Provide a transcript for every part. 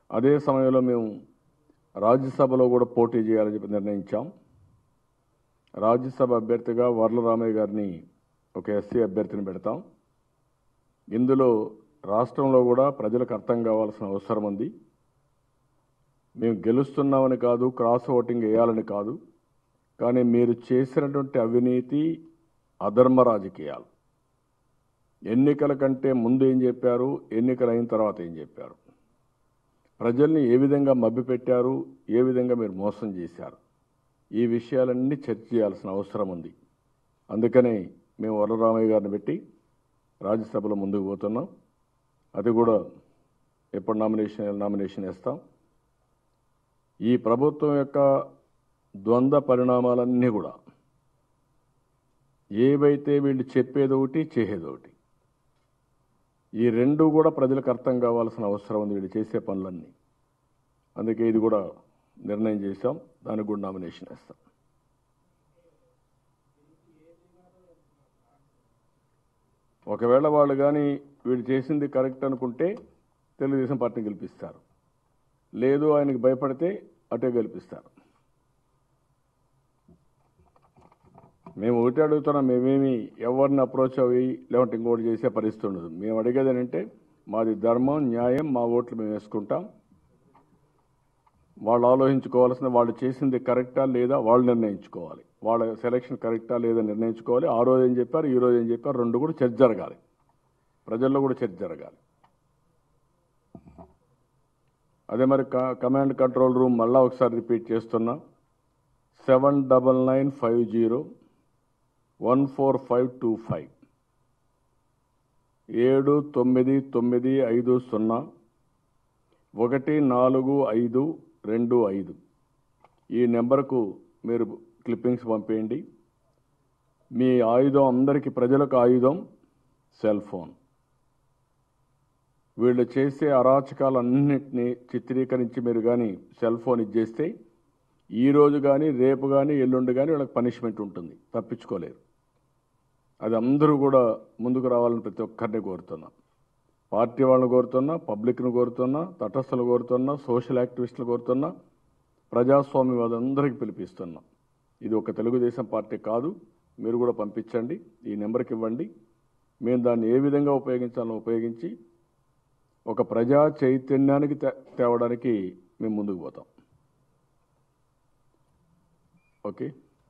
అదే సమయంలో మేము రాజ్యసభలో కూడా పోటీ చేయాలని చెప్పి నిర్ణయించాం రాజ్యసభ అభ్యర్థిగా వర్ల రామయ్య గారిని ఒక ఎస్సీ అభ్యర్థిని పెడతాం ఇందులో రాష్ట్రంలో కూడా ప్రజలకు అర్థం కావాల్సిన అవసరం ఉంది మేము గెలుస్తున్నామని కాదు క్రాస్ ఓటింగ్ వేయాలని కాదు కానీ మీరు చేసినటువంటి అవినీతి అధర్మ రాజకీయాలు ఎన్నికల కంటే ముందు ఏం చెప్పారు ఎన్నికలు అయిన తర్వాత ఏం చెప్పారు ప్రజల్ని ఏ విధంగా మభ్యపెట్టారు ఏ విధంగా మీరు మోసం చేశారు ఈ విషయాలన్నీ చర్చ చేయాల్సిన అవసరం ఉంది అందుకనే మేము వరరామయ్య గారిని పెట్టి రాజ్యసభలో ముందుకు పోతున్నాం అది కూడా ఎప్పుడు నామినేషన్ నామినేషన్ వేస్తాం ఈ ప్రభుత్వం యొక్క ద్వంద్వ పరిణామాలన్నీ కూడా ఏవైతే వీళ్ళు చెప్పేది ఒకటి చేసేది ఒకటి ఈ రెండు కూడా ప్రజలకు అర్థం కావాల్సిన అవసరం ఉంది వీళ్ళు చేసే పనులన్నీ అందుకే ఇది కూడా నిర్ణయం చేశాం దానికి కూడా నామినేషన్ వేస్తాం ఒకవేళ వాళ్ళు కానీ వీడు చేసింది కరెక్ట్ అనుకుంటే తెలుగుదేశం పార్టీని గెలిపిస్తారు లేదు ఆయనకి భయపడితే అటే గెలిపిస్తారు మేము ఒకటి అడుగుతున్నాం మేమేమి ఎవరిని అప్రోచ్ అవి లేకుంటే ఇంకోటి చేసే పరిస్థితి ఉండదు మేము అడిగేది ఏంటంటే మాది ధర్మం న్యాయం మా ఓట్లు మేము వేసుకుంటాం వాళ్ళు ఆలోచించుకోవాల్సిన వాళ్ళు చేసింది కరెక్టా లేదా వాళ్ళు నిర్ణయించుకోవాలి వాళ్ళ సెలక్షన్ కరెక్టా లేదా నిర్ణయించుకోవాలి ఆ రోజు ఏం చెప్పారు ఈ రోజు ఏం చెప్పారు రెండు కూడా చర్చ జరగాలి ప్రజల్లో కూడా చర్చ జరగాలి అదే మరి క- కమాండ్ కంట్రోల్ రూమ్ మళ్ళా ఒకసారి రిపీట్ చేస్తున్నా seven double nine five zero one four five two five ఏడు తొమ్మిది తొమ్మిది ఐదు సున్నా ఒకటి నాలుగు ఐదు రెండు ఐదు ఈ నెంబర్కు మీరు క్లిప్పింగ్స్ పంపేయండి మీ ఆయుధం అందరికీ ప్రజలకు ఆయుధం సెల్ ఫోన్ వీళ్ళు చేసే అరాచకాలన్నింటినీ చిత్రీకరించి మీరు కానీ సెల్ ఫోన్ ఇచ్చేస్తే ఈ రోజు కానీ రేపు కానీ ఎల్లుండి కానీ వీళ్ళకి పనిష్మెంట్ ఉంటుంది తప్పించుకోలేరు అది అందరూ కూడా ముందుకు రావాలని ప్రతి ఒక్కరిని కోరుతున్నా పార్టీ వాళ్ళని కోరుతున్నా పబ్లిక్ను కోరుతున్నా తటస్థులు కోరుతున్నా సోషల్ యాక్టివిస్టులు కోరుతున్నా ప్రజాస్వామ్యవాదందరికీ పిలిపిస్తున్నా ఇది ఒక తెలుగుదేశం పార్టీ కాదు మీరు కూడా పంపించండి ఈ నెంబర్కి ఇవ్వండి మేము దాన్ని ఏ విధంగా ఉపయోగించాలో ఉపయోగించి ఒక ప్రజా చైతన్యానికి తే- తేవడానికి మేము ముందుకు పోతాం ఓకే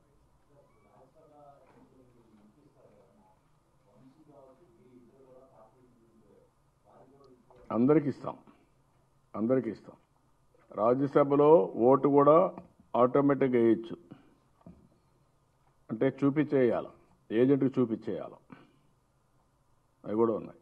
అందరికి ఇస్తాం అందరికి ఇస్తాం రాజ్యసభలో ఓటు కూడా ఆటోమేటిక్గా వేయచ్చు అంటే చూపించేయాలి ఏజెంట్కి చూపించేయాలి అవి కూడా ఉన్నాయి